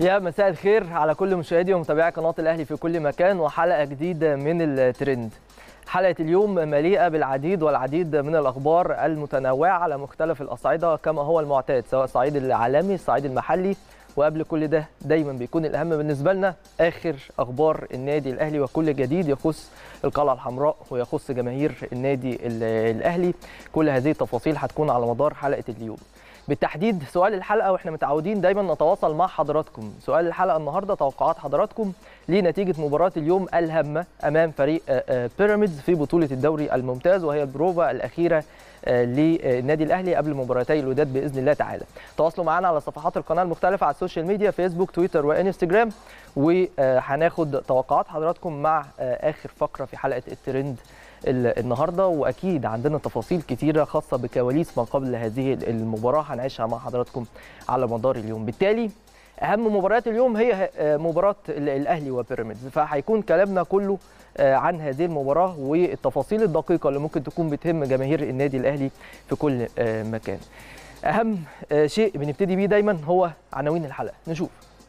يا مساء الخير على كل مشاهدي ومتابعي قناه الاهلي في كل مكان وحلقه جديده من الترند حلقه اليوم مليئه بالعديد والعديد من الاخبار المتنوعه على مختلف الاصعده كما هو المعتاد سواء الصعيد العالمي الصعيد المحلي وقبل كل ده دايما بيكون الاهم بالنسبه لنا اخر اخبار النادي الاهلي وكل جديد يخص القلعه الحمراء ويخص جماهير النادي الاهلي كل هذه التفاصيل هتكون على مدار حلقه اليوم بالتحديد سؤال الحلقه واحنا متعودين دايما نتواصل مع حضراتكم سؤال الحلقه النهارده توقعات حضراتكم لنتيجه مباراه اليوم الهامه امام فريق بيراميدز في بطوله الدوري الممتاز وهي البروفا الاخيره للنادي الاهلي قبل مباراتي الوداد باذن الله تعالى تواصلوا معنا على صفحات القناه المختلفه على السوشيال ميديا فيسبوك تويتر وانستجرام وهناخد توقعات حضراتكم مع اخر فقره في حلقه الترند النهارده واكيد عندنا تفاصيل كتيره خاصه بكواليس ما قبل هذه المباراه هنعيشها مع حضراتكم على مدار اليوم بالتالي اهم مباريات اليوم هي مباراه الاهلي وبيراميدز فهيكون كلامنا كله عن هذه المباراه والتفاصيل الدقيقه اللي ممكن تكون بتهم جماهير النادي الاهلي في كل مكان اهم شيء بنبتدي بيه دايما هو عناوين الحلقه نشوف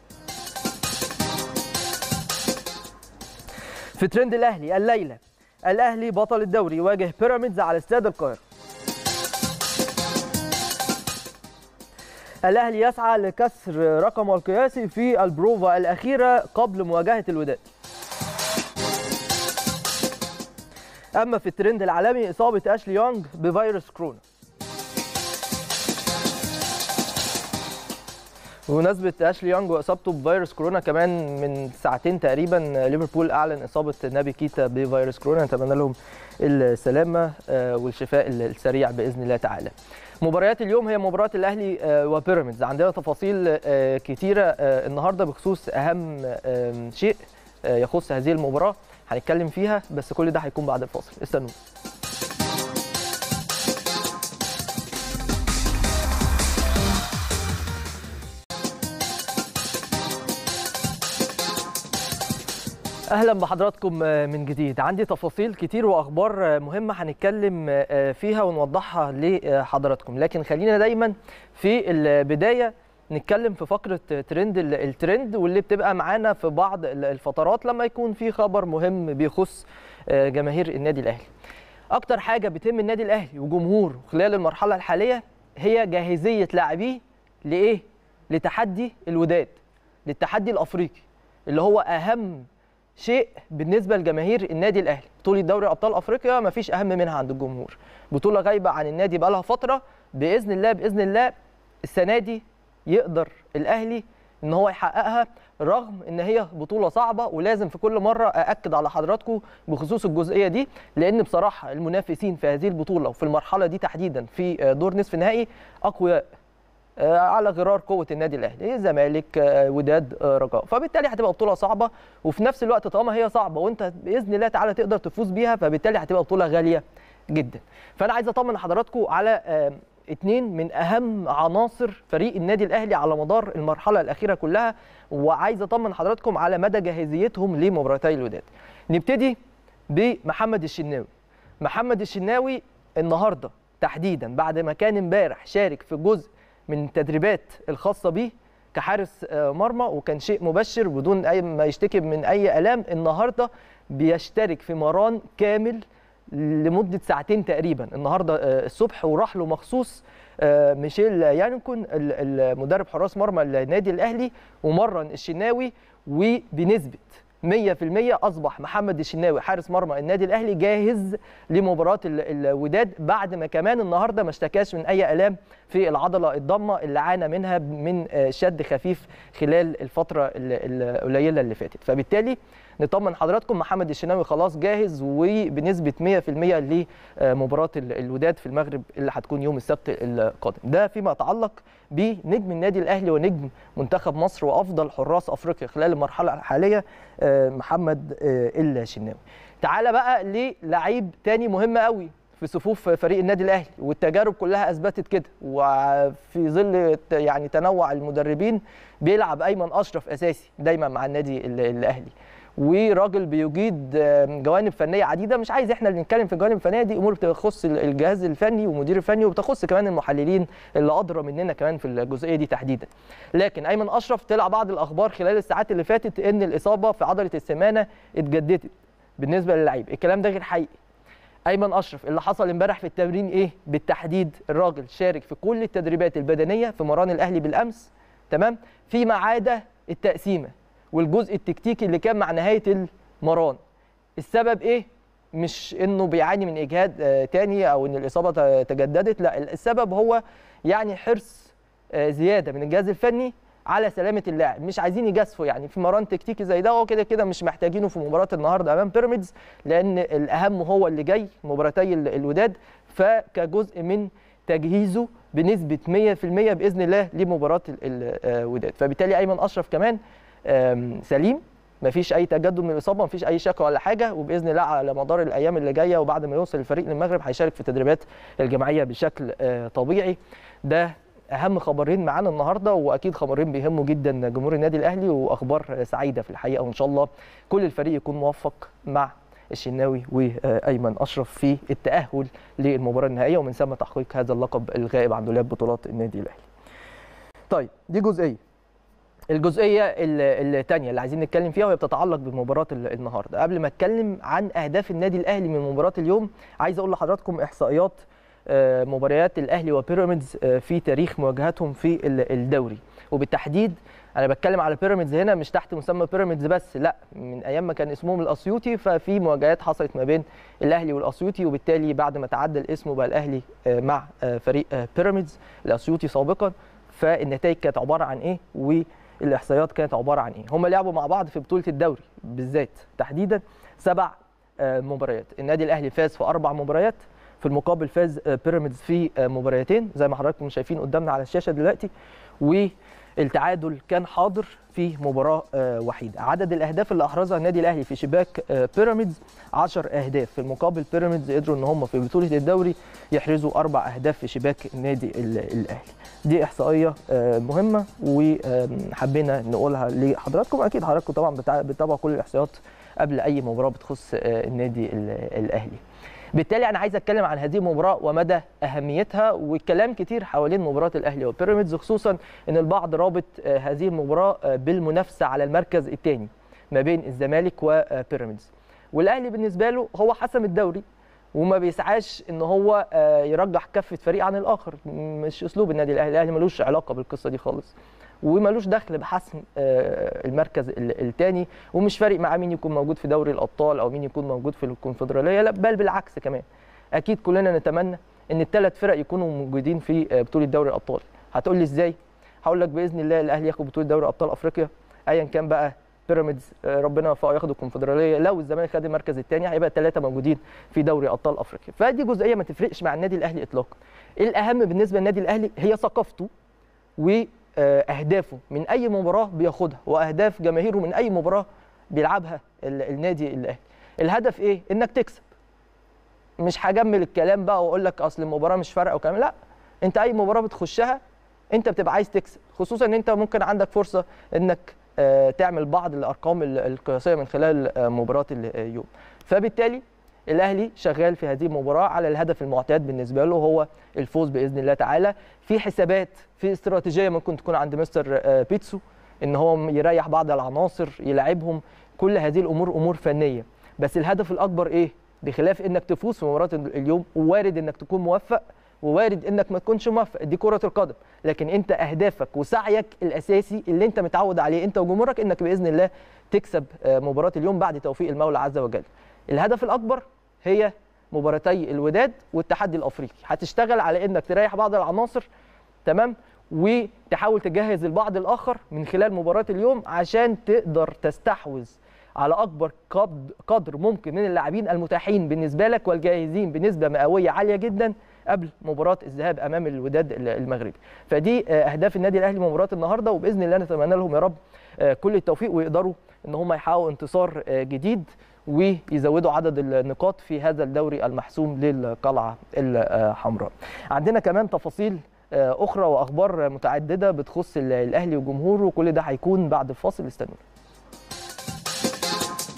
في ترند الاهلي الليله الاهلي بطل الدوري يواجه بيراميدز على استاد القاهره الاهلي يسعى لكسر رقمه القياسي في البروفا الاخيره قبل مواجهه الوداد اما في الترند العالمي اصابه اشلي يونغ بفيروس كورونا بمناسبة اشلي يونغ واصابته بفيروس كورونا كمان من ساعتين تقريبا ليفربول اعلن اصابة نابي كيتا بفيروس كورونا نتمنى لهم السلامة والشفاء السريع باذن الله تعالى. مباريات اليوم هي مباراة الاهلي وبيراميدز عندنا تفاصيل كتيرة النهارده بخصوص اهم شيء يخص هذه المباراة هنتكلم فيها بس كل ده هيكون بعد الفاصل استنوا اهلا بحضراتكم من جديد عندي تفاصيل كتير واخبار مهمه هنتكلم فيها ونوضحها لحضراتكم لكن خلينا دايما في البدايه نتكلم في فقره ترند الترند واللي بتبقى معانا في بعض الفترات لما يكون في خبر مهم بيخص جماهير النادي الاهلي اكتر حاجه بتهم النادي الاهلي وجمهوره خلال المرحله الحاليه هي جاهزيه لاعبيه لايه لتحدي الوداد للتحدي الافريقي اللي هو اهم شيء بالنسبه لجماهير النادي الاهلي بطوله دوري ابطال افريقيا ما فيش اهم منها عند الجمهور بطوله غايبه عن النادي بقى لها فتره باذن الله باذن الله السنه دي يقدر الاهلي ان هو يحققها رغم ان هي بطوله صعبه ولازم في كل مره ااكد على حضراتكم بخصوص الجزئيه دي لان بصراحه المنافسين في هذه البطوله وفي المرحله دي تحديدا في دور نصف النهائي اقوياء على غرار قوه النادي الاهلي الزمالك وداد رجاء فبالتالي هتبقى بطوله صعبه وفي نفس الوقت طالما هي صعبه وانت باذن الله تعالى تقدر تفوز بيها فبالتالي هتبقى بطوله غاليه جدا فانا عايز اطمن حضراتكم على اثنين من اهم عناصر فريق النادي الاهلي على مدار المرحله الاخيره كلها وعايز اطمن حضراتكم على مدى جاهزيتهم لمباراتي الوداد نبتدي بمحمد الشناوي محمد الشناوي النهارده تحديدا بعد ما كان امبارح شارك في جزء من التدريبات الخاصه بيه كحارس مرمى وكان شيء مبشر بدون اي ما يشتكي من اي الام النهارده بيشترك في مران كامل لمده ساعتين تقريبا النهارده الصبح وراح له مخصوص ميشيل يانكون المدرب حراس مرمى النادي الاهلي ومرن الشناوي وبنسبه 100% اصبح محمد الشناوي حارس مرمى النادي الاهلي جاهز لمباراه الوداد بعد ما كمان النهارده ما اشتكاش من اي الام في العضله الضمه اللي عانى منها من شد خفيف خلال الفتره القليله اللي فاتت فبالتالي نطمن حضراتكم محمد الشناوي خلاص جاهز وبنسبه 100% لمباراه الوداد في المغرب اللي هتكون يوم السبت القادم ده فيما يتعلق بنجم النادي الاهلي ونجم منتخب مصر وافضل حراس افريقيا خلال المرحله الحاليه محمد الشناوي تعال بقى للعيب تاني مهم قوي في صفوف فريق النادي الاهلي والتجارب كلها اثبتت كده وفي ظل يعني تنوع المدربين بيلعب ايمن اشرف اساسي دايما مع النادي الاهلي وراجل بيجيد جوانب فنيه عديده مش عايز احنا اللي نتكلم في الجوانب الفنيه دي امور بتخص الجهاز الفني والمدير الفني وبتخص كمان المحللين اللي ادرى مننا كمان في الجزئيه دي تحديدا لكن ايمن اشرف طلع بعض الاخبار خلال الساعات اللي فاتت ان الاصابه في عضله السمانه اتجددت بالنسبه للعيب الكلام ده غير حقيقي ايمن اشرف اللي حصل امبارح في التمرين ايه بالتحديد الراجل شارك في كل التدريبات البدنيه في مران الاهلي بالامس تمام فيما عدا التقسيمه والجزء التكتيكي اللي كان مع نهايه المران السبب ايه مش انه بيعاني من اجهاد آه تاني او ان الاصابه تجددت لا السبب هو يعني حرص آه زياده من الجهاز الفني على سلامه اللاعب مش عايزين يجازفوا يعني في مران تكتيكي زي ده هو كده كده مش محتاجينه في مباراه النهارده امام بيراميدز لان الاهم هو اللي جاي مباراتي الوداد فكجزء من تجهيزه بنسبه 100% باذن الله لمباراه الوداد فبالتالي ايمن اشرف كمان سليم مفيش اي تجدد من الاصابه مفيش اي شكوى ولا حاجه وباذن الله على مدار الايام اللي جايه وبعد ما يوصل الفريق للمغرب هيشارك في التدريبات الجماعيه بشكل طبيعي ده اهم خبرين معانا النهارده واكيد خبرين بيهموا جدا جمهور النادي الاهلي واخبار سعيده في الحقيقه وان شاء الله كل الفريق يكون موفق مع الشناوي وايمن اشرف في التاهل للمباراه النهائيه ومن ثم تحقيق هذا اللقب الغائب عن دولاب بطولات النادي الاهلي. طيب دي جزئيه. الجزئيه الثانيه اللي عايزين نتكلم فيها وهي بتتعلق بمباراه النهارده قبل ما اتكلم عن اهداف النادي الاهلي من مباراه اليوم عايز اقول لحضراتكم احصائيات مباريات الاهلي وبيراميدز في تاريخ مواجهاتهم في الدوري وبالتحديد انا بتكلم على بيراميدز هنا مش تحت مسمى بيراميدز بس لا من ايام ما كان اسمهم الاسيوطي ففي مواجهات حصلت ما بين الاهلي والاسيوطي وبالتالي بعد ما تعدل اسمه بقى الاهلي مع فريق بيراميدز الاسيوطي سابقا فالنتائج كانت عباره عن ايه والاحصائيات كانت عباره عن ايه هم لعبوا مع بعض في بطوله الدوري بالذات تحديدا سبع مباريات النادي الاهلي فاز في اربع مباريات في المقابل فاز بيراميدز في مباريتين زي ما حضراتكم شايفين قدامنا على الشاشه دلوقتي والتعادل كان حاضر في مباراه وحيده عدد الاهداف اللي احرزها النادي الاهلي في شباك بيراميدز 10 اهداف في المقابل بيراميدز قدروا ان هم في بطوله الدوري يحرزوا اربع اهداف في شباك النادي الاهلي دي احصائيه مهمه وحبينا نقولها لحضراتكم اكيد حضراتكم طبعا بتتابعوا كل الاحصائيات قبل اي مباراه بتخص النادي الاهلي بالتالي انا عايز اتكلم عن هذه المباراه ومدى اهميتها والكلام كتير حوالين مباراه الاهلي وبيراميدز خصوصا ان البعض رابط هذه المباراه بالمنافسه على المركز الثاني ما بين الزمالك وبيراميدز والاهلي بالنسبه له هو حسم الدوري وما بيسعاش ان هو يرجح كفه فريق عن الاخر مش اسلوب النادي الاهلي الاهلي ملوش علاقه بالقصه دي خالص وملوش دخل بحسم المركز الثاني ومش فارق معاه مين يكون موجود في دوري الابطال او مين يكون موجود في الكونفدراليه لا بل بالعكس كمان اكيد كلنا نتمنى ان الثلاث فرق يكونوا موجودين في بطوله دوري الابطال هتقول لي ازاي هقول لك باذن الله الاهلي ياخد بطوله دوري ابطال افريقيا ايا كان بقى بيراميدز ربنا يوفقه ياخد الكونفدراليه لو الزمالك خد المركز الثاني هيبقى الثلاثه موجودين في دوري ابطال افريقيا فدي جزئيه ما تفرقش مع النادي الاهلي اطلاقا الاهم بالنسبه للنادي الاهلي هي ثقافته و اهدافه من اي مباراه بياخدها واهداف جماهيره من اي مباراه بيلعبها النادي الاهلي الهدف ايه انك تكسب مش هجمل الكلام بقى واقول لك اصل المباراه مش فارقه وكلام لا انت اي مباراه بتخشها انت بتبقى عايز تكسب خصوصا ان انت ممكن عندك فرصه انك تعمل بعض الارقام القياسيه من خلال مباراه اليوم فبالتالي الاهلي شغال في هذه المباراه على الهدف المعتاد بالنسبه له هو الفوز باذن الله تعالى في حسابات في استراتيجيه ممكن تكون عند مستر بيتسو ان هو يريح بعض العناصر يلعبهم كل هذه الامور امور فنيه بس الهدف الاكبر ايه بخلاف انك تفوز في مباراه اليوم ووارد انك تكون موفق ووارد انك ما تكونش موفق دي كره القدم لكن انت اهدافك وسعيك الاساسي اللي انت متعود عليه انت وجمهورك انك باذن الله تكسب مباراه اليوم بعد توفيق المولى عز وجل الهدف الاكبر هي مباراتي الوداد والتحدي الافريقي هتشتغل على انك تريح بعض العناصر تمام وتحاول تجهز البعض الاخر من خلال مباراه اليوم عشان تقدر تستحوذ على اكبر قدر ممكن من اللاعبين المتاحين بالنسبه لك والجاهزين بنسبه مئويه عاليه جدا قبل مباراه الذهاب امام الوداد المغربي فدي اهداف النادي الاهلي مباراه النهارده وباذن الله نتمنى لهم يا رب كل التوفيق ويقدروا ان هم يحققوا انتصار جديد ويزودوا عدد النقاط في هذا الدوري المحسوم للقلعه الحمراء. عندنا كمان تفاصيل اخرى واخبار متعدده بتخص الاهلي وجمهوره وكل ده هيكون بعد الفاصل استنونا.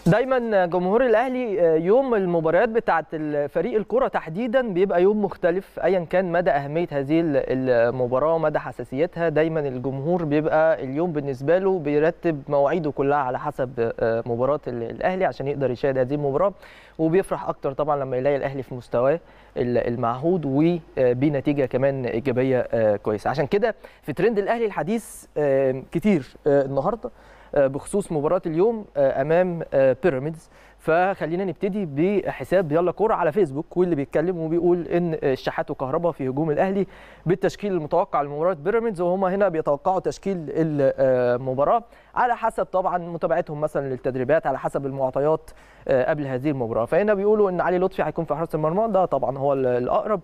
دايما جمهور الاهلي يوم المباريات بتاعه فريق الكره تحديدا بيبقى يوم مختلف ايا كان مدى اهميه هذه المباراه ومدى حساسيتها دايما الجمهور بيبقى اليوم بالنسبه له بيرتب مواعيده كلها على حسب مباراه الاهلي عشان يقدر يشاهد هذه المباراه وبيفرح اكتر طبعا لما يلاقي الاهلي في مستواه المعهود وبنتيجه كمان ايجابيه كويسه عشان كده في ترند الاهلي الحديث كتير النهارده بخصوص مباراه اليوم امام بيراميدز فخلينا نبتدي بحساب يلا كوره على فيسبوك واللي بيتكلم وبيقول ان الشحات وكهربا في هجوم الاهلي بالتشكيل المتوقع لمباراه بيراميدز وهم هنا بيتوقعوا تشكيل المباراه على حسب طبعا متابعتهم مثلا للتدريبات على حسب المعطيات قبل هذه المباراه فهنا بيقولوا ان علي لطفي هيكون في حراسه المرمى ده طبعا هو الاقرب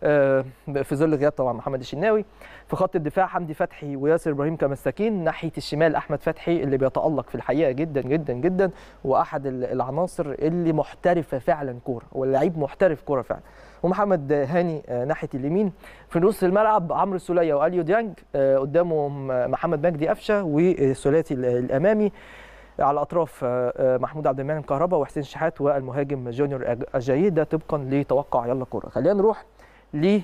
في ظل غياب طبعا محمد الشناوي في خط الدفاع حمدي فتحي وياسر ابراهيم كمساكين ناحيه الشمال احمد فتحي اللي بيتالق في الحقيقه جدا جدا جدا واحد العناصر اللي محترفه فعلا كوره واللعيب محترف كوره فعلا ومحمد هاني ناحيه اليمين في نص الملعب عمرو السوليه واليو ديانج قدامهم محمد مجدي قفشه والثلاثي الامامي على الاطراف محمود عبد المنعم كهربا وحسين شحات والمهاجم جونيور اجاييه ده طبقا لتوقع يلا كوره خلينا نروح ل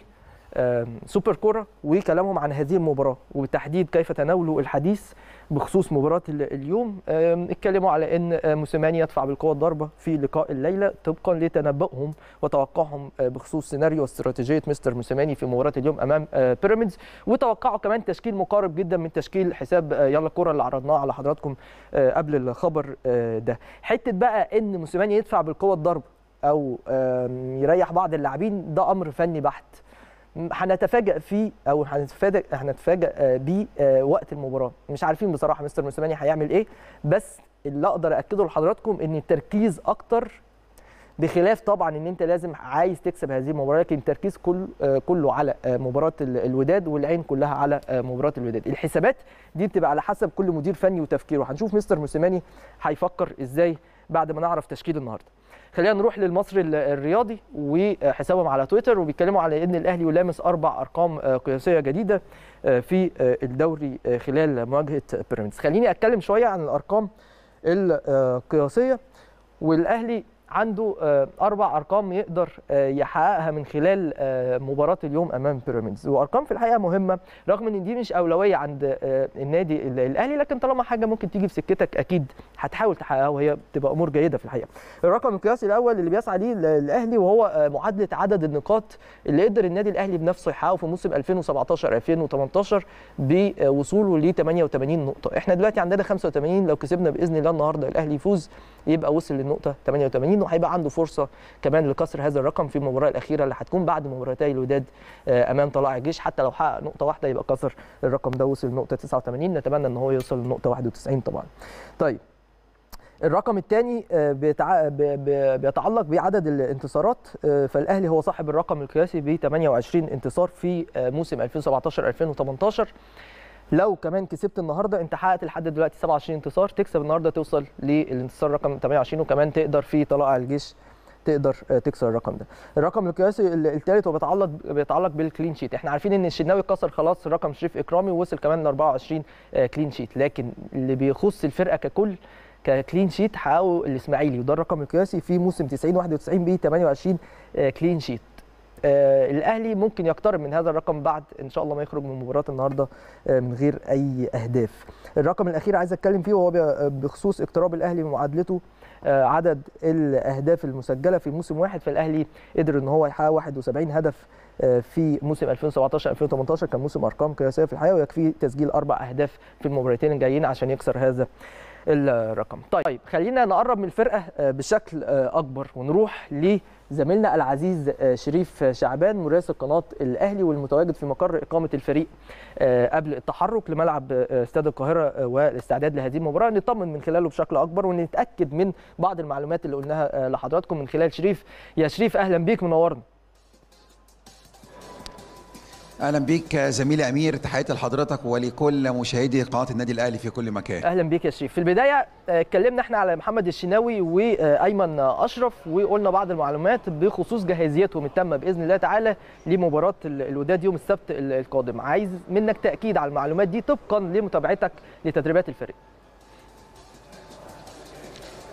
سوبر كوره وكلامهم عن هذه المباراه وبالتحديد كيف تناولوا الحديث بخصوص مباراه اليوم اتكلموا على ان موسيماني يدفع بالقوه الضربه في لقاء الليله طبقا لتنبؤهم وتوقعهم بخصوص سيناريو واستراتيجيه مستر موسيماني في مباراه اليوم امام بيراميدز وتوقعوا كمان تشكيل مقارب جدا من تشكيل حساب يلا كوره اللي عرضناه على حضراتكم قبل الخبر ده حته بقى ان موسيماني يدفع بالقوه الضربه او يريح بعض اللاعبين ده امر فني بحت هنتفاجئ فيه او هنتفاجئ هنتفاجئ بيه وقت المباراه مش عارفين بصراحه مستر موسيماني هيعمل ايه بس اللي اقدر اكده لحضراتكم ان التركيز اكتر بخلاف طبعا ان انت لازم عايز تكسب هذه المباراه لكن التركيز كل كله على مباراه الوداد والعين كلها على مباراه الوداد الحسابات دي بتبقى على حسب كل مدير فني وتفكيره هنشوف مستر موسيماني هيفكر ازاي بعد ما نعرف تشكيل النهارده خلينا نروح للمصري الرياضي وحسابهم على تويتر وبيتكلموا على ان الاهلي يلامس اربع ارقام قياسيه جديده في الدوري خلال مواجهه بيراميدز خليني اتكلم شويه عن الارقام القياسيه والاهلي عنده اربع ارقام يقدر يحققها من خلال مباراه اليوم امام بيراميدز وارقام في الحقيقه مهمه رغم ان دي مش اولويه عند النادي الاهلي لكن طالما حاجه ممكن تيجي في سكتك اكيد هتحاول تحققها وهي بتبقى امور جيده في الحقيقه الرقم القياسي الاول اللي بيسعى ليه الاهلي وهو معادله عدد النقاط اللي قدر النادي الاهلي بنفسه يحققه في موسم 2017 2018 بوصوله ل 88 نقطه احنا دلوقتي عندنا 85 لو كسبنا باذن الله النهارده الاهلي يفوز يبقى وصل للنقطه 88 وهيبقى عنده فرصه كمان لكسر هذا الرقم في المباراه الاخيره اللي هتكون بعد مباراتي الوداد امام طلائع الجيش حتى لو حقق نقطه واحده يبقى كسر الرقم ده وصل لنقطه 89 نتمنى ان هو يوصل لنقطه 91 طبعا طيب الرقم الثاني بيتعلق بعدد الانتصارات فالاهلي هو صاحب الرقم القياسي ب 28 انتصار في موسم 2017 2018 لو كمان كسبت النهارده انت حققت لحد دلوقتي 27 انتصار تكسب النهارده توصل للانتصار رقم 28 وكمان تقدر في طلائع الجيش تقدر تكسر الرقم ده الرقم القياسي الثالث هو بيتعلق بيتعلق بالكلين شيت احنا عارفين ان الشناوي كسر خلاص رقم شريف اكرامي ووصل كمان ل 24 كلين شيت لكن اللي بيخص الفرقه ككل ككلين شيت حققوا الاسماعيلي وده الرقم القياسي في موسم 90 91 ب 28 كلين شيت آه الاهلي ممكن يقترب من هذا الرقم بعد ان شاء الله ما يخرج من مباراه النهارده آه من غير اي اهداف الرقم الاخير عايز اتكلم فيه وهو بخصوص اقتراب الاهلي من معادلته آه عدد الاهداف المسجله في موسم واحد فالاهلي قدر ان هو يحقق 71 هدف في موسم 2017 2018 كان موسم ارقام قياسيه في الحقيقه ويكفي تسجيل اربع اهداف في المباراتين الجايين عشان يكسر هذا الرقم طيب خلينا نقرب من الفرقه بشكل اكبر ونروح لزميلنا العزيز شريف شعبان مراسل قناه الاهلي والمتواجد في مقر اقامه الفريق قبل التحرك لملعب استاد القاهره والاستعداد لهذه المباراه نطمن من خلاله بشكل اكبر ونتاكد من بعض المعلومات اللي قلناها لحضراتكم من خلال شريف يا شريف اهلا بيك منورنا اهلا بيك زميلي امير تحياتي لحضرتك ولكل مشاهدي قناه النادي الاهلي في كل مكان اهلا بيك يا شريف في البدايه اتكلمنا احنا على محمد الشناوي وايمن اشرف وقلنا بعض المعلومات بخصوص جاهزيتهم التامه باذن الله تعالى لمباراه الوداد يوم السبت القادم عايز منك تاكيد على المعلومات دي طبقا لمتابعتك لتدريبات الفريق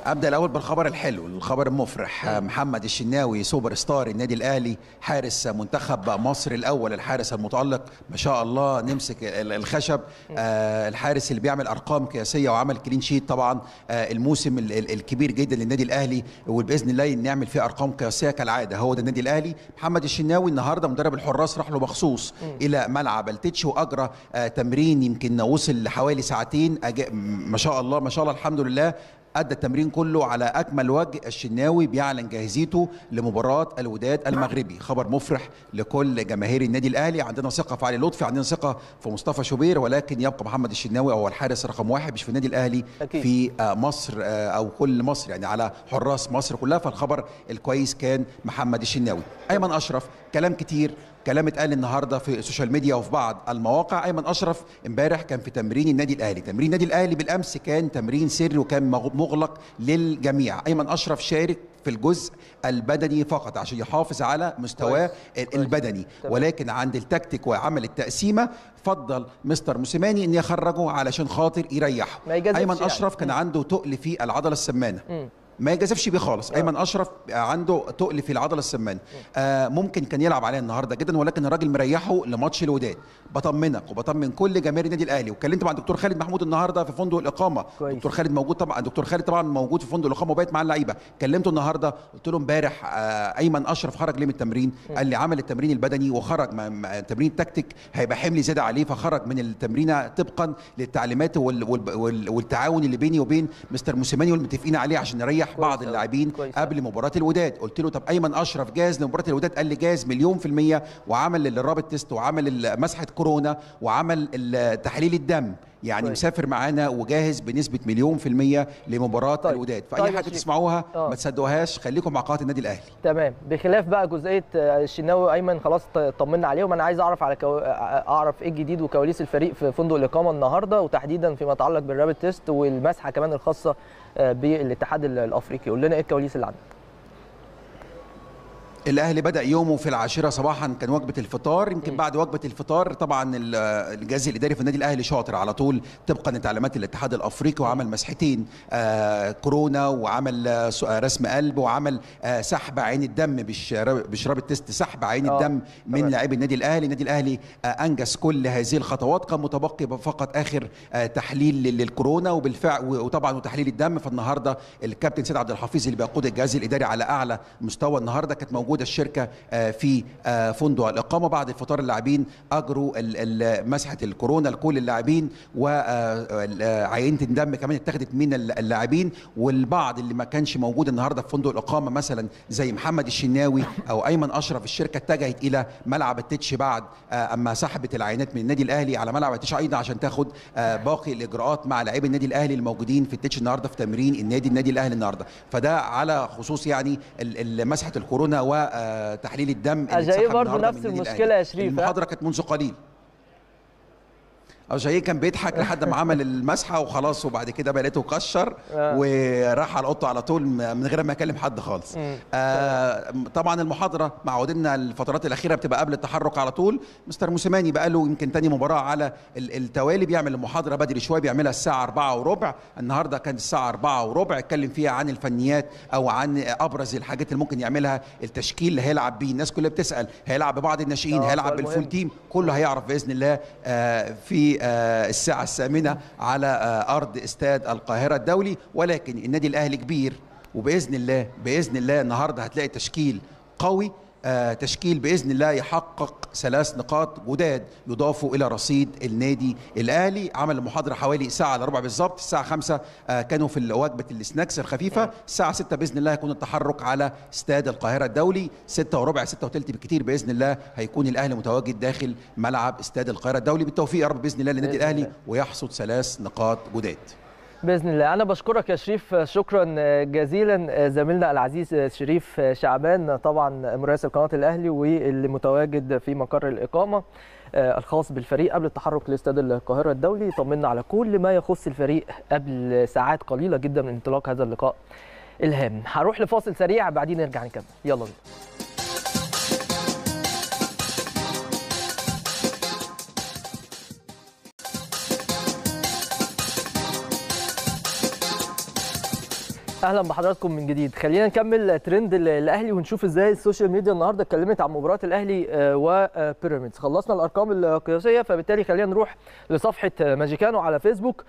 ابدا الاول بالخبر الحلو الخبر المفرح محمد الشناوي سوبر ستار النادي الاهلي حارس منتخب مصر الاول الحارس المتالق ما شاء الله نمسك ال- الخشب آه الحارس اللي بيعمل ارقام قياسيه وعمل كلين شيت طبعا آه الموسم ال- ال- الكبير جدا للنادي الاهلي وباذن الله نعمل فيه ارقام قياسيه كالعاده هو ده النادي الاهلي محمد الشناوي النهارده مدرب الحراس راح له مخصوص الى ملعب التتش واجرى آه تمرين يمكن وصل لحوالي ساعتين أج- ما شاء الله ما شاء الله الحمد لله ادى التمرين كله على اكمل وجه الشناوي بيعلن جاهزيته لمباراه الوداد المغربي خبر مفرح لكل جماهير النادي الاهلي عندنا ثقه في علي لطفي عندنا ثقه في مصطفى شوبير ولكن يبقى محمد الشناوي هو الحارس رقم واحد مش في النادي الاهلي أكيد. في آه، مصر آه، او كل مصر يعني على حراس مصر كلها فالخبر الكويس كان محمد الشناوي ايمن اشرف كلام كتير كلام اتقال النهارده في السوشيال ميديا وفي بعض المواقع ايمن اشرف امبارح كان في تمرين النادي الاهلي تمرين النادي الاهلي بالامس كان تمرين سري وكان مغ- مغلق للجميع ايمن اشرف شارك في الجزء البدني فقط عشان يحافظ على مستواه ال- البدني تمام. ولكن عند التكتيك وعمل التقسيمه فضل مستر موسيماني ان يخرجه علشان خاطر يريحه ما يجازفش ايمن يعني. اشرف كان عنده تقل في العضله السمانه مم. ما يجازفش بيه خالص ايمن اشرف عنده تقل في العضله السمانه آه ممكن كان يلعب عليها النهارده جدا ولكن الراجل مريحه لماتش الوداد بطمنك وبطمن كل جماهير النادي الاهلي واتكلمت مع الدكتور خالد محمود النهارده في فندق الاقامه كويس. دكتور خالد موجود طبعا دكتور خالد طبعا موجود في فندق الاقامه وبقيت مع اللعيبه كلمته النهارده قلت له امبارح آه ايمن اشرف خرج ليه من التمرين قال لي عمل التمرين البدني وخرج ما- ما- تمرين التكتيك هيبقى حمل زياده عليه فخرج من التمرينه طبقا للتعليمات وال وال وال والتعاون اللي بيني وبين مستر موسيماني والمتفقين عليه عشان نريح بعض أوي. اللاعبين كويس قبل مباراه الوداد قلت له طب ايمن اشرف جاهز لمباراه الوداد قال لي جاهز مليون في الميه وعمل الرابط تيست وعمل مسحه كورونا وعمل ال- تحليل الدم يعني كويس. مسافر معانا وجاهز بنسبه مليون في الميه لمباراه طيب. الوداد فاي طيب يا حاجه شريف. تسمعوها آه. ما تصدقوهاش خليكم مع قناه النادي الاهلي تمام بخلاف بقى جزئيه آه، الشناوي وايمن خلاص ط- طمنا عليهم انا عايز اعرف على كو... اعرف ايه الجديد وكواليس الفريق في فندق الاقامه النهارده وتحديدا فيما يتعلق بالرابط تيست والمسحه كمان الخاصه آه، بالاتحاد ال- الافريقي قول لنا ايه الكواليس اللي عندك الاهلي بدا يومه في العاشره صباحا كان وجبه الفطار يمكن بعد وجبه الفطار طبعا ال- الجهاز الاداري في النادي الاهلي شاطر على طول طبقا لتعليمات الاتحاد الافريقي وعمل مسحتين آه كورونا وعمل آه س- آه، رسم قلب وعمل آه سحب عين الدم بشراب بشراب التست سحب عين آه، الدم من تمام. لاعبي النادي الاهلي النادي الاهلي آه انجز كل هذه الخطوات كان متبقي فقط اخر آه تحليل لل- للكورونا وبالفعل وطبعا وتحليل الدم فالنهارده الكابتن سيد عبد الحفيظ اللي بيقود الجهاز الاداري على اعلى مستوى النهارده كانت موجوده الشركه آه في آه فندق الاقامه بعد الفطار اللاعبين اجروا ال- ال- مسحه الكورونا لكل اللاعبين وعينه الدم كمان اتخذت من ال- اللاعبين والبعض اللي ما كانش موجود النهارده في فندق الاقامه مثلا زي محمد الشناوي او ايمن اشرف الشركه اتجهت الى ملعب التتش بعد آه، اما سحبت العينات من النادي الاهلي على ملعب التتش ايضا عشان تاخد آه، باقي الاجراءات مع لاعبي النادي الاهلي الموجودين في التتش النهارده في تمرين النادي النادي الاهلي النهارده فده على خصوص يعني ال- ال- مسحه الكورونا وتحليل الدم اللي أجاييه اتسحب برضو النهاردة نفس من النادي المشكلة الأهلي. يا شريف، ها؟ المحاضره كانت منذ قليل أجاييه كان بيضحك لحد ما عمل المسحه وخلاص وبعد كده بقى لقيته كشر آه. وراح على اوضته على طول من غير ما يكلم حد خالص مم. آه طبعا المحاضره معودنا الفترات الاخيره بتبقى قبل التحرك على طول مستر موسيماني بقى له يمكن تاني مباراه على ال- التوالي بيعمل المحاضره بدري شويه بيعملها الساعه 4 وربع النهارده كانت الساعه 4 وربع اتكلم فيها عن الفنيات او عن ابرز الحاجات اللي ممكن يعملها التشكيل اللي هيلعب بيه الناس كلها بتسال هيلعب ببعض الناشئين آه، هيلعب سؤال بالفول مهم. تيم كله هيعرف باذن الله آه، في آه، الساعه الثامنه على آه، ارض استاد القاهره الدولي ولكن النادي الاهلي كبير وباذن الله باذن الله النهارده هتلاقي تشكيل قوي آه، تشكيل باذن الله يحقق ثلاث نقاط جداد يضافوا الى رصيد النادي الاهلي عمل المحاضره حوالي ساعه الا ربع بالظبط الساعه 5 آه، كانوا في وجبه السناكس الخفيفه الساعه 6 باذن الله هيكون التحرك على استاد القاهره الدولي 6 وربع 6 وثلث بالكثير باذن الله هيكون الاهلي متواجد داخل ملعب استاد القاهره الدولي بالتوفيق يا رب باذن الله للنادي بإذن الاهلي الله. ويحصد ثلاث نقاط جداد باذن الله انا بشكرك يا شريف شكرا جزيلا زميلنا العزيز شريف شعبان طبعا مراسل قناه الاهلي واللي متواجد في مقر الاقامه الخاص بالفريق قبل التحرك لاستاد القاهره الدولي طمنا على كل ما يخص الفريق قبل ساعات قليله جدا من انطلاق هذا اللقاء الهام هروح لفاصل سريع بعدين نرجع نكمل يلا بينا اهلا بحضراتكم من جديد خلينا نكمل ترند الاهلي ونشوف ازاي السوشيال ميديا النهارده اتكلمت عن مباراه الاهلي وبيراميدز خلصنا الارقام القياسيه فبالتالي خلينا نروح لصفحه ماجيكانو على فيسبوك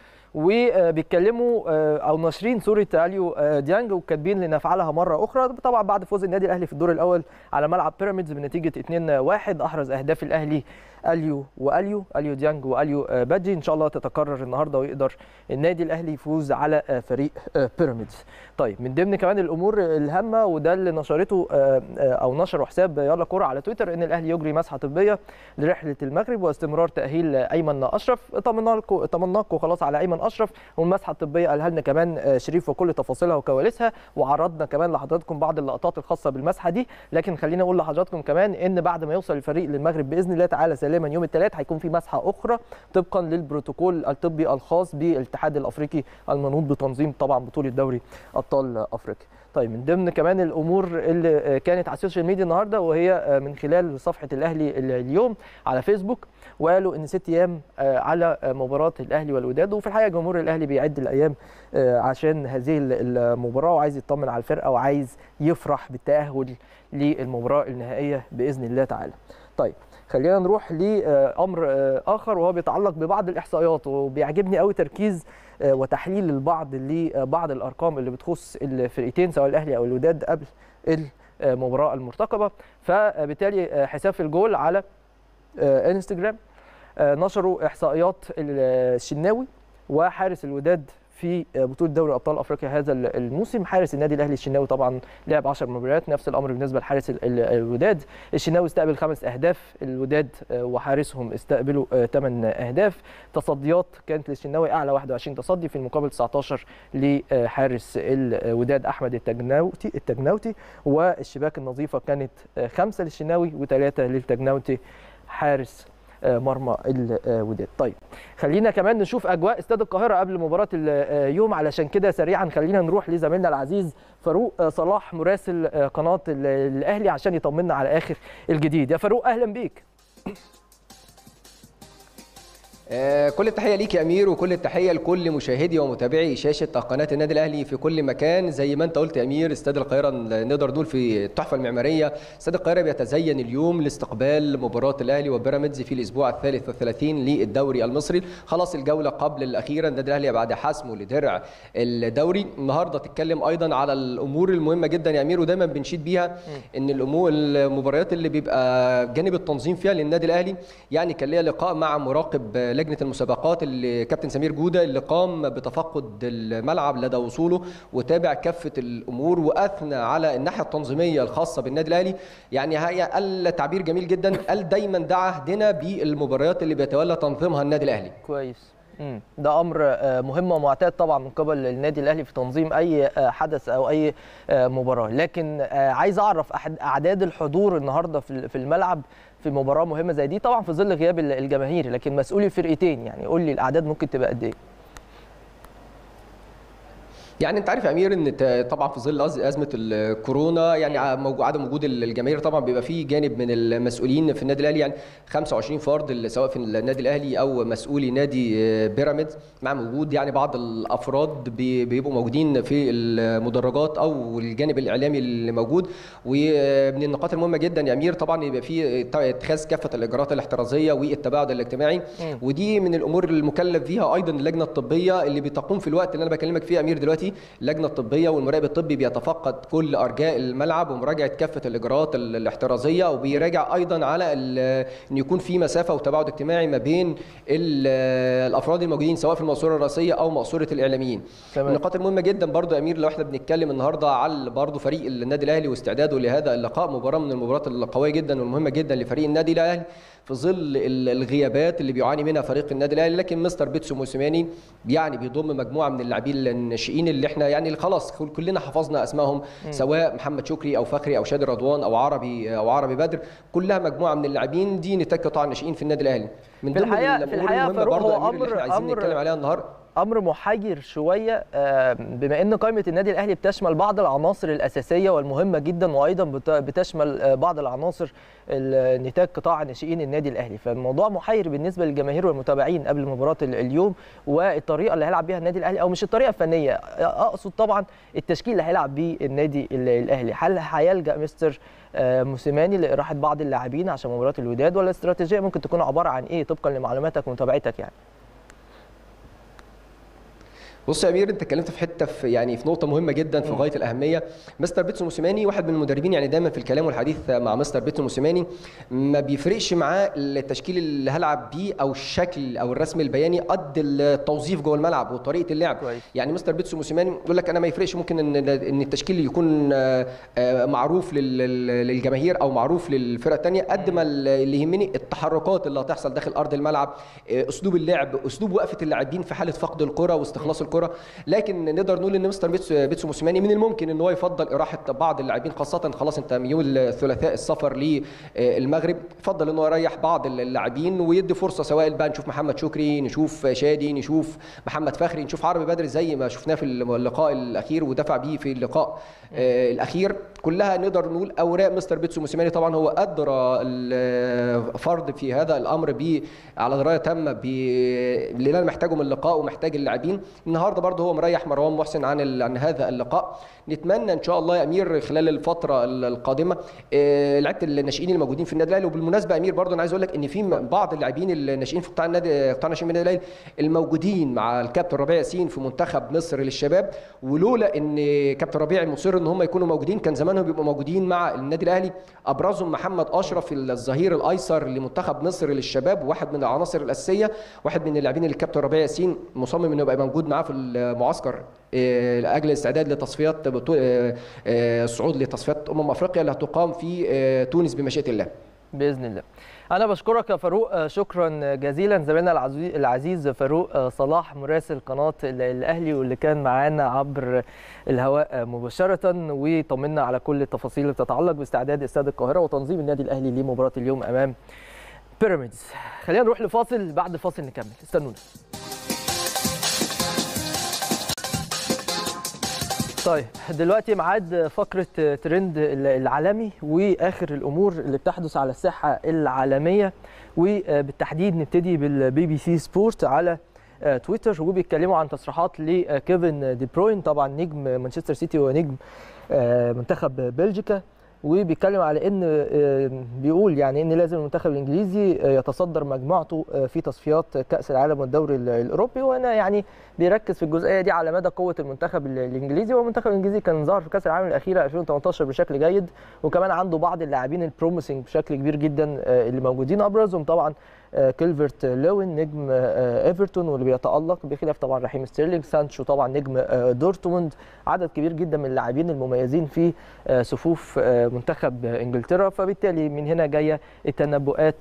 وبيتكلموا او ناشرين صوره اليو ديانج وكاتبين لنفعلها مره اخرى طبعا بعد فوز النادي الاهلي في الدور الاول على ملعب بيراميدز بنتيجه 2-1 احرز اهداف الاهلي اليو واليو اليو ديانج واليو بادجي ان شاء الله تتكرر النهارده ويقدر النادي الاهلي يفوز على فريق بيراميدز طيب من ضمن كمان الامور الهامه وده اللي نشرته او نشره حساب يلا كوره على تويتر ان الاهلي يجري مسحه طبيه لرحله المغرب واستمرار تاهيل ايمن اشرف طمنا لكم طمناكم خلاص على ايمن اشرف والمسحه الطبيه قالها لنا كمان شريف وكل تفاصيلها وكواليسها وعرضنا كمان لحضراتكم بعض اللقطات الخاصه بالمسحه دي لكن خلينا اقول لحضراتكم كمان ان بعد ما يوصل الفريق للمغرب باذن الله تعالى سالما يوم الثلاث هيكون في مسحه اخرى طبقا للبروتوكول الطبي الخاص بالاتحاد الافريقي المنوط بتنظيم طبعا بطوله دوري ابطال افريقيا طيب من ضمن كمان الامور اللي كانت على السوشيال ميديا النهارده وهي من خلال صفحه الاهلي اليوم على فيسبوك وقالوا ان ست ايام على مباراه الاهلي والوداد وفي الحقيقه جمهور الاهلي بيعد الايام عشان هذه المباراه وعايز يطمن على الفرقه وعايز يفرح بالتاهل للمباراه النهائيه باذن الله تعالى. طيب خلينا نروح لامر اخر وهو بيتعلق ببعض الاحصائيات وبيعجبني قوي تركيز وتحليل البعض لبعض لبعض اللي بتخص الفرقتين سواء الاهلي او الوداد قبل المباراه المرتقبه فبالتالي حساب الجول على انستجرام نشروا احصائيات الشناوي وحارس الوداد في بطوله دوري ابطال افريقيا هذا الموسم حارس النادي الاهلي الشناوي طبعا لعب 10 مباريات نفس الامر بالنسبه لحارس الوداد الشناوي استقبل خمس اهداف الوداد وحارسهم استقبلوا 8 اهداف تصديات كانت للشناوي اعلى 21 تصدي في المقابل 19 لحارس الوداد احمد التجناوتي التجناوتي والشباك النظيفه كانت خمسه للشناوي وثلاثه للتجناوتي حارس مرمى الوداد طيب خلينا كمان نشوف اجواء استاد القاهره قبل مباراه اليوم علشان كده سريعا خلينا نروح لزميلنا العزيز فاروق صلاح مراسل قناه الاهلي عشان يطمنا على اخر الجديد يا فاروق اهلا بيك آه كل التحيه ليك يا امير وكل التحيه لكل مشاهدي ومتابعي شاشه قناه النادي الاهلي في كل مكان زي ما انت قلت يا امير استاد القاهره نقدر نقول في التحفه المعماريه استاد القاهره بيتزين اليوم لاستقبال مباراه الاهلي وبيراميدز في الاسبوع الثالث والثلاثين للدوري المصري خلاص الجوله قبل الاخيره النادي الاهلي بعد حسمه لدرع الدوري النهارده تتكلم ايضا على الامور المهمه جدا يا امير ودايما بنشيد بيها ان الامور المباريات اللي بيبقى جانب التنظيم فيها للنادي الاهلي يعني كان ليا لقاء مع مراقب لجنه المسابقات اللي كابتن سمير جوده اللي قام بتفقد الملعب لدى وصوله وتابع كافه الامور واثنى على الناحيه التنظيميه الخاصه بالنادي الاهلي يعني هي قال تعبير جميل جدا قال دايما ده عهدنا بالمباريات اللي بيتولى تنظيمها النادي الاهلي كويس ده امر مهم ومعتاد طبعا من قبل النادي الاهلي في تنظيم اي حدث او اي مباراه لكن عايز اعرف اعداد الحضور النهارده في الملعب في مباراه مهمه زي دي طبعا في ظل غياب الجماهير لكن مسؤولي الفرقتين يعني قول لي الاعداد ممكن تبقى قد ايه يعني انت عارف يا امير ان طبعا في ظل ازمه الكورونا يعني عدم وجود الجماهير طبعا بيبقى فيه جانب من المسؤولين في النادي الاهلي يعني 25 فرد سواء في النادي الاهلي او مسؤولي نادي بيراميدز مع وجود يعني بعض الافراد بيبقوا موجودين في المدرجات او الجانب الاعلامي اللي موجود ومن النقاط المهمه جدا يا امير طبعا يبقى في اتخاذ كافه الاجراءات الاحترازيه والتباعد الاجتماعي ودي من الامور المكلف فيها ايضا اللجنه الطبيه اللي بتقوم في الوقت اللي انا بكلمك فيه يا امير دلوقتي اللجنه الطبيه والمراقب الطبي بيتفقد كل ارجاء الملعب ومراجعه كافه الاجراءات الاحترازيه وبيراجع ايضا على ان يكون في مسافه وتباعد اجتماعي ما بين الافراد الموجودين سواء في المقصوره الرئيسيه او مقصوره الاعلاميين. من النقاط المهمه جدا برضو يا امير لو احنا بنتكلم النهارده على برضو فريق النادي الاهلي واستعداده لهذا اللقاء مباراه من المباريات القويه جدا والمهمه جدا لفريق النادي الاهلي في ظل الغيابات اللي بيعاني منها فريق النادي الاهلي لكن مستر بيتسو موسيماني يعني بيضم مجموعه من اللاعبين الناشئين اللي احنا يعني خلاص كلنا حفظنا اسمائهم سواء محمد شكري او فخري او شادي رضوان او عربي او عربي بدر كلها مجموعه من اللاعبين دي نتاج قطاع الناشئين في النادي الاهلي من ضمن الحقيقه في الحقيقه فاروق هو امر عايزين امر نتكلم عليها النهارده امر محير شويه آه، بما ان قائمه النادي الاهلي بتشمل بعض العناصر الاساسيه والمهمه جدا وايضا بت- بتشمل آه، بعض العناصر ال- نتاج قطاع ناشئين النادي الاهلي فالموضوع محير بالنسبه للجماهير والمتابعين قبل مباراه ال- اليوم والطريقه اللي هيلعب بيها النادي الاهلي او مش الطريقه الفنيه اقصد طبعا التشكيل اللي هيلعب بيه النادي ال- الاهلي هل هيلجا مستر آه، موسيماني لاراحه بعض اللاعبين عشان مباراه الوداد ولا الاستراتيجيه ممكن تكون عباره عن ايه طبقا لمعلوماتك ومتابعتك يعني بص يا امير انت اتكلمت في حته في يعني في نقطه مهمه جدا في غايه الاهميه مستر بيتسو موسيماني واحد من المدربين يعني دايما في الكلام والحديث مع مستر بيتسو موسيماني ما بيفرقش معاه التشكيل اللي هلعب بيه او الشكل او الرسم البياني قد التوظيف جوه الملعب وطريقه اللعب كويس. يعني مستر بيتسو موسيماني يقول لك انا ما يفرقش ممكن ان ان التشكيل يكون آه، آه، معروف لل- لل- للجماهير او معروف للفرقه الثانيه قد ما اللي يهمني التحركات اللي هتحصل داخل ارض الملعب آه، اسلوب اللعب اسلوب وقفه اللاعبين في حاله فقد الكره واستخلاص الكره لكن نقدر نقول ان مستر بيتسو بيتسو موسيماني من الممكن ان هو يفضل اراحه بعض اللاعبين خاصه خلاص انت من يوم الثلاثاء السفر للمغرب يفضل ان هو يريح بعض اللاعبين ويدي فرصه سواء بقى نشوف محمد شكري نشوف شادي نشوف محمد فخري نشوف عربي بدري زي ما شفناه في اللقاء الاخير ودفع بيه في اللقاء آه، الاخير كلها نقدر نقول اوراق مستر بيتسو موسيماني طبعا هو ادرى الفرد في هذا الامر ب على درايه تامه ب اللي انا محتاجه من اللقاء ومحتاج اللاعبين النهارده برضه هو مريح مروان محسن عن ال- عن هذا اللقاء نتمنى ان شاء الله يا امير خلال الفتره ال- القادمه آه، لعيبه الناشئين الموجودين في النادي الاهلي وبالمناسبه يا امير برضه انا عايز اقول لك ان في م- بعض اللاعبين الناشئين في قطاع النادي قطاع الناشئين من النادي الاهلي الموجودين مع الكابتن ربيع ياسين في منتخب مصر للشباب ولولا ان كابتن ربيع مصر ان هم يكونوا موجودين كان زمانهم بيبقوا موجودين مع النادي الاهلي ابرزهم محمد اشرف الظهير الايسر لمنتخب مصر للشباب واحد من العناصر الاساسيه واحد من اللاعبين اللي الكابتن ربيع ياسين مصمم انه يبقى موجود معاه في المعسكر آه، لاجل الاستعداد لتصفيات بطو- آه، آه، الصعود لتصفيات امم افريقيا اللي هتقام في آه، تونس بمشيئه الله باذن الله انا بشكرك يا فاروق آه، شكرا جزيلا زميلنا العزيز العزيز فاروق آه، صلاح مراسل قناه ال- الاهلي واللي كان معانا عبر الهواء آه، مباشره وطمنا على كل التفاصيل اللي بتتعلق باستعداد استاد القاهره وتنظيم النادي الاهلي لمباراه اليوم امام بيراميدز خلينا نروح لفاصل بعد فاصل نكمل استنونا طيب دلوقتي ميعاد فقرة ترند العالمي وآخر الأمور اللي بتحدث على الساحة العالمية وبالتحديد نبتدي بالبي بي سي سبورت على تويتر وبيتكلموا عن تصريحات لكيفن دي بروين طبعا نجم مانشستر سيتي ونجم منتخب بلجيكا وبيتكلم على ان بيقول يعني ان لازم المنتخب الانجليزي يتصدر مجموعته في تصفيات كاس العالم والدوري الاوروبي وهنا يعني بيركز في الجزئيه دي على مدى قوه المنتخب الانجليزي والمنتخب الانجليزي كان ظهر في كاس العالم الاخيره 2018 بشكل جيد وكمان عنده بعض اللاعبين البروميسنج بشكل كبير جدا اللي موجودين ابرزهم طبعا كيلفرت لوين نجم ايفرتون واللي بيتالق بخلاف طبعا رحيم ستيرلينج سانشو طبعا نجم دورتموند عدد كبير جدا من اللاعبين المميزين في صفوف منتخب انجلترا فبالتالي من هنا جايه التنبؤات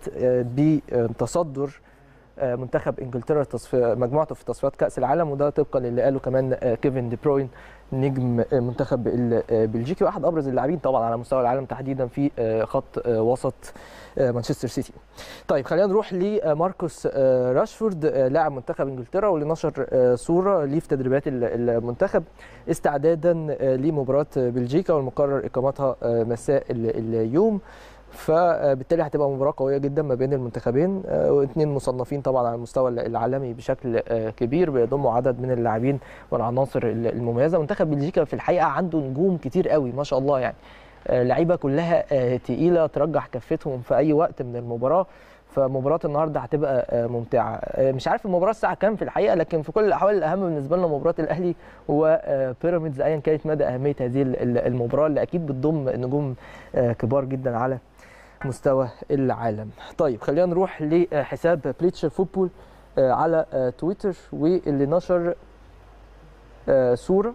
بتصدر منتخب انجلترا مجموعته في تصفيات كاس العالم وده طبقا للي قاله كمان كيفن دي بروين نجم منتخب البلجيكي واحد ابرز اللاعبين طبعا على مستوى العالم تحديدا في خط وسط مانشستر سيتي. طيب خلينا نروح لماركوس راشفورد لاعب منتخب انجلترا واللي نشر صوره ليه في تدريبات المنتخب استعدادا لمباراه بلجيكا والمقرر اقامتها مساء اليوم. فبالتالي هتبقى مباراه قويه جدا ما بين المنتخبين واثنين مصنفين طبعا على المستوى العالمي بشكل كبير بيضموا عدد من اللاعبين والعناصر المميزه منتخب بلجيكا في الحقيقه عنده نجوم كتير قوي ما شاء الله يعني لعيبه كلها تقيله ترجح كفتهم في اي وقت من المباراه فمباراه النهارده هتبقى ممتعه مش عارف المباراه الساعه كام في الحقيقه لكن في كل الاحوال الاهم بالنسبه لنا مباراه الاهلي وبيراميدز ايا كانت مدى اهميه هذه المباراه اللي اكيد بتضم نجوم كبار جدا على مستوى العالم طيب خلينا نروح لحساب بليتشر فوتبول على تويتر واللي نشر صوره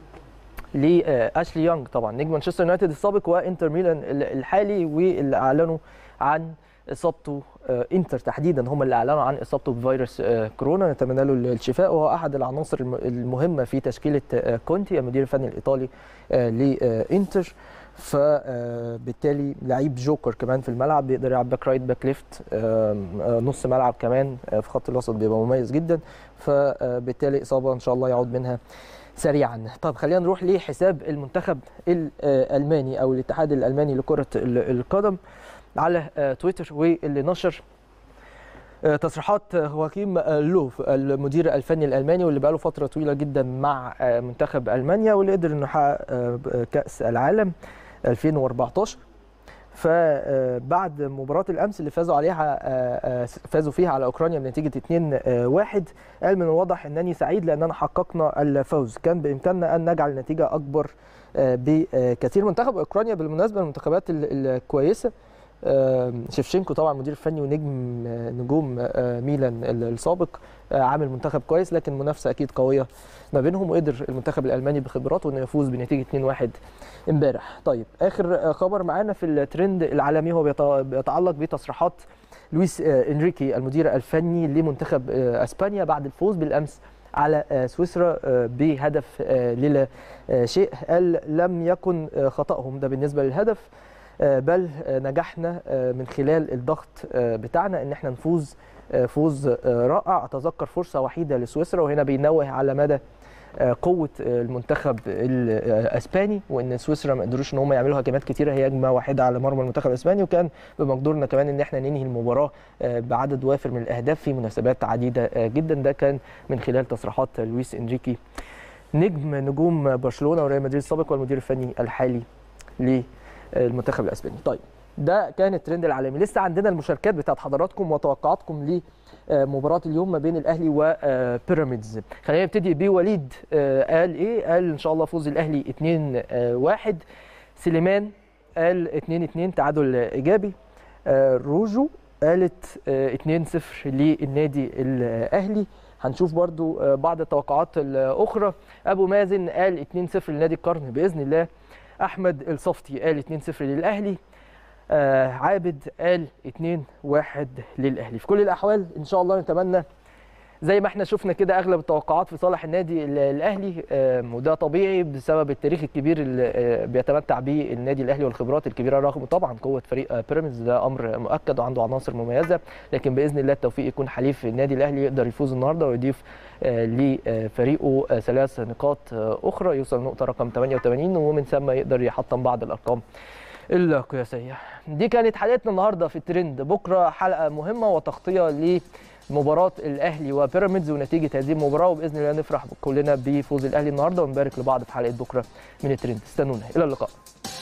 لاشلي يونغ طبعا نجم مانشستر يونايتد السابق وانتر ميلان الحالي واللي اعلنوا عن اصابته انتر تحديدا هم اللي اعلنوا عن اصابته بفيروس كورونا نتمنى له الشفاء وهو احد العناصر المهمه في تشكيله كونتي المدير الفني الايطالي لانتر فبالتالي لعيب جوكر كمان في الملعب بيقدر يلعب باك رايت باك ليفت آم، آه، نص ملعب كمان آه، في خط الوسط بيبقى مميز جدا فبالتالي اصابه ان شاء الله يعود منها سريعا طب خلينا نروح لحساب المنتخب الالماني او الاتحاد الالماني لكره ال- القدم على آه، تويتر واللي نشر آه، تصريحات آه، هواكيم آه، لوف المدير الفني الالماني واللي بقاله فتره طويله جدا مع آه، منتخب المانيا واللي قدر انه يحقق آه، كاس العالم 2014 فبعد مباراة الأمس اللي فازوا عليها آه، آه، فازوا فيها على أوكرانيا بنتيجة 2-1 قال من الواضح أنني سعيد لأننا حققنا الفوز كان بإمكاننا أن نجعل النتيجة أكبر آه، بكثير منتخب أوكرانيا بالمناسبة من المنتخبات ال- الكويسة آه، شيفشينكو طبعا مدير فني ونجم آه، نجوم آه، ميلان ال- السابق آه، عامل منتخب كويس لكن منافسه اكيد قويه ما بينهم وقدر المنتخب الالماني بخبراته انه يفوز بنتيجه 2-1 امبارح طيب اخر آه، خبر معانا في الترند العالمي هو بيت- بيتعلق بتصريحات لويس آه، انريكي المدير الفني لمنتخب آه، اسبانيا بعد الفوز بالامس على آه، سويسرا آه، بهدف آه، للا آه، شيء قال لم يكن آه، خطأهم ده بالنسبه للهدف آه، بل آه، نجحنا آه، من خلال الضغط آه، بتاعنا ان احنا نفوز آه، فوز آه، رائع اتذكر فرصه وحيده لسويسرا وهنا بينوه على مدى آه، قوه آه، المنتخب الاسباني وان سويسرا ما قدروش ان هم يعملوا هجمات كتيره هي هجمه واحده على مرمى المنتخب الاسباني وكان بمقدورنا كمان ان احنا ننهي المباراه آه، بعدد وافر من الاهداف في مناسبات عديده آه، جدا ده كان من خلال تصريحات لويس انريكي نجم نجوم برشلونه وريال مدريد السابق والمدير الفني الحالي للمنتخب الاسباني طيب ده كان الترند العالمي لسه عندنا المشاركات بتاعت حضراتكم وتوقعاتكم لمباراه اليوم ما بين الاهلي وبيراميدز خلينا نبتدي بوليد آه، قال ايه قال ان شاء الله فوز الاهلي 2-1 سليمان قال 2-2 تعادل ايجابي آه، روجو قالت آه، 2-0 للنادي الاهلي هنشوف برضو آه، بعض التوقعات الاخرى ابو مازن قال 2-0 لنادي القرن باذن الله احمد الصفتي قال 2-0 للاهلي آه عابد قال 2-1 للاهلي في كل الاحوال ان شاء الله نتمنى زي ما احنا شفنا كده اغلب التوقعات في صالح النادي ال- الاهلي آه، وده طبيعي بسبب التاريخ الكبير اللي آه، بيتمتع به النادي الاهلي والخبرات الكبيره رغم طبعا قوه فريق آه، بيراميدز ده امر مؤكد وعنده عناصر مميزه لكن باذن الله التوفيق يكون حليف النادي الاهلي يقدر يفوز النهارده ويضيف آه، لفريقه آه، ثلاث نقاط آه، اخرى يوصل نقطه رقم 88 ومن ثم يقدر يحطم بعض الارقام القياسيه دي كانت حلقتنا النهارده في الترند بكره حلقه مهمه وتغطيه لمباراه الاهلي وبيراميدز ونتيجه هذه المباراه وباذن الله نفرح كلنا بفوز الاهلي النهارده ونبارك لبعض في حلقه بكره من الترند استنونا الى اللقاء